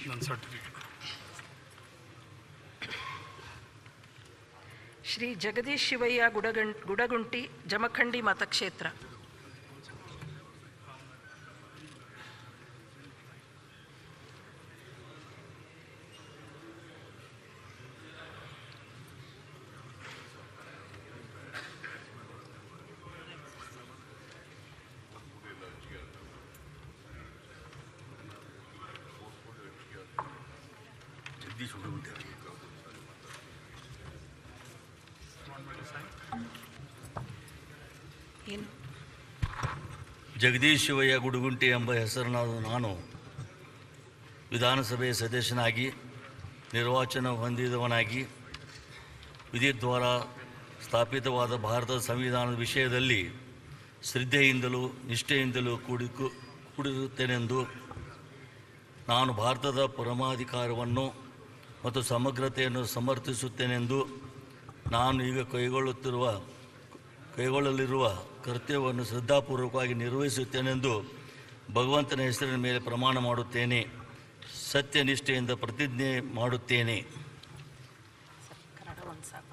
ನನ್ನ ಸರ್ಟಿಫಿಕೇಟ್ ಶ್ರೀ ಜಗದೀಶ್ ಶಿವಯ್ಯ ಗುಡಗಂ ಗುಡಗುಂಟಿ ಜಮಖಂಡಿ ಮತಕ್ಷೇತ್ರ ಜಗದೀಶ್ ಹುಡುಗುಂಟೆ ಏನು ಜಗದೀಶ್ ಶಿವಯ್ಯ ಗುಡುಗುಂಟೆ ಎಂಬ ಹೆಸರಿನಾದ ನಾನು ವಿಧಾನಸಭೆಯ ಸದಸ್ಯನಾಗಿ ನಿರ್ವಾಚನ ಹೊಂದಿದವನಾಗಿ ವಿಧಿದ್ವಾರ ಸ್ಥಾಪಿತವಾದ ಭಾರತದ ಸಂವಿಧಾನದ ವಿಷಯದಲ್ಲಿ ಶ್ರದ್ಧೆಯಿಂದಲೂ ನಿಷ್ಠೆಯಿಂದಲೂ ಕೂಡಿ ಕೂಡಿರುತ್ತೇನೆಂದು ನಾನು ಭಾರತದ ಪರಮಾಧಿಕಾರವನ್ನು ಮತ್ತು ಸಮಗ್ರತೆಯನ್ನು ಸಮರ್ಥಿಸುತ್ತೇನೆಂದು ನಾನು ಈಗ ಕೈಗೊಳ್ಳುತ್ತಿರುವ ಕೈಗೊಳ್ಳಲಿರುವ ಕರ್ತವ್ಯವನ್ನು ಶ್ರದ್ಧಾಪೂರ್ವಕವಾಗಿ ನಿರ್ವಹಿಸುತ್ತೇನೆಂದು ಭಗವಂತನ ಹೆಸರಿನ ಮೇಲೆ ಪ್ರಮಾಣ ಮಾಡುತ್ತೇನೆ ಸತ್ಯನಿಷ್ಠೆಯಿಂದ ಪ್ರತಿಜ್ಞೆ ಮಾಡುತ್ತೇನೆ ಕನ್ನಡ ಒಂದು ಸಾಕು